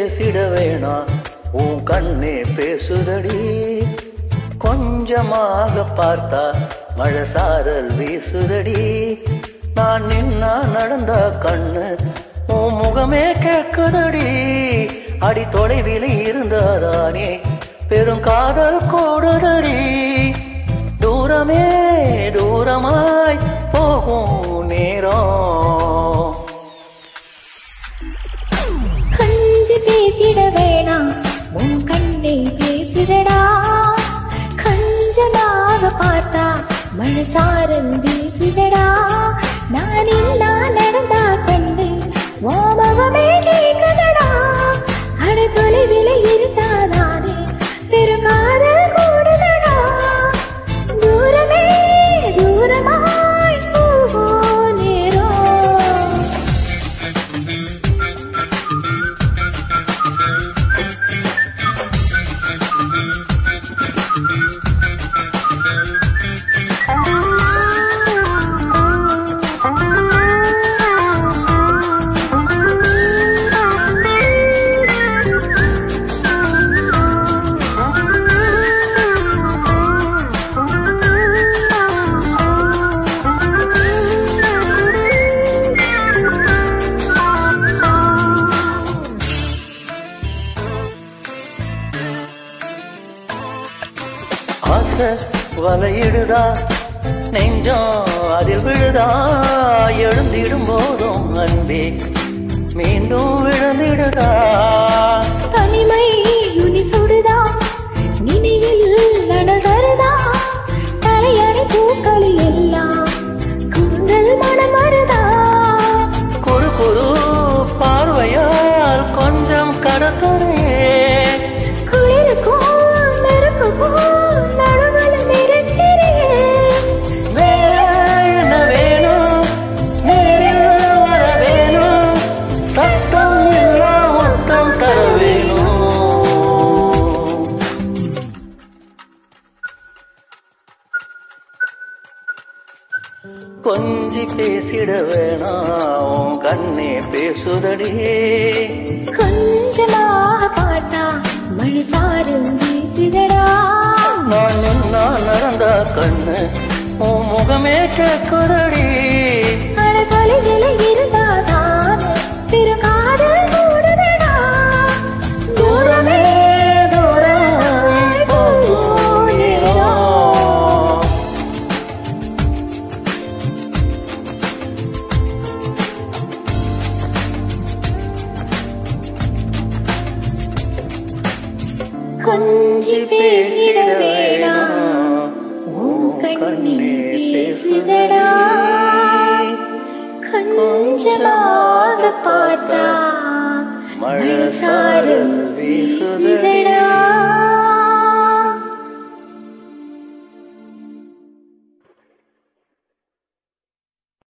பேசிட வேணாம் உன் கண்ணே பேசுதடி கொஞ்சமாக பார்த்தா மழை சாரல் வீசுதடி நான் நின்னா நடந்த கண்ணு உன் முகமே கேட்குதடி அடி தொலைவில் இருந்தாதானே பெரும் காதல் கூடுதடி தூரமே தூரமாய் போகும் நேரம் கஞ்சி பேசிட வேணாம் உன் கண்ணை பேசுதடா கஞ்சமாக பார்த்தா மனசாரம் பேசுதடா நான் இல்லா நடந்தா கண்டு ஓமகமே கேட்குதடா அட தொலைவில் இருந்தாதானே பெருங்காதல் கூடுதடா தூரமே தூரமாய் போகும் நேரம் ஆசை வலையிடுதா நெஞ்சம் அதில் விழுதா எழுந்திடும் போதும் அன்பே மீண்டும் விழுந்திடுதா தனிமை யுனி சுடுதா நினைவில் நடசருதா தலையணை பூக்களில் எல்லாம் கூந்தல் மனம் வருதா குறு குறு பார்வையால் கொஞ்சம் கடத்துறே குளிருக்கும் நெருப்புக்கும் நடுவில் நிறுத்திறேன் வேற என்ன வேணும் நேரில் வர வேணும் சத்தம் இல்லா மொத்தம் தர வேணும் கொஞ்சி பேசிட வேணாம் உன் கண்ணே பேசுதடி கொஞ்சமாக பார்த்தா மழை சாரும் வீசுதடா நான் நின்னா நடந்த கண்ணு உன் முகமே கேட்குதடி அட தொலைவில் இருந்தாதான் பெருங்காதல் கூடுதடா தூரமே தூரமாய் போகும் நேரம். கொஞ்சி பேசிட வேணாம் உன் கண்ணே பேசுதடா கொஞ்சமாக பார்த்தா மழை மழை சாரல் வீசுதடா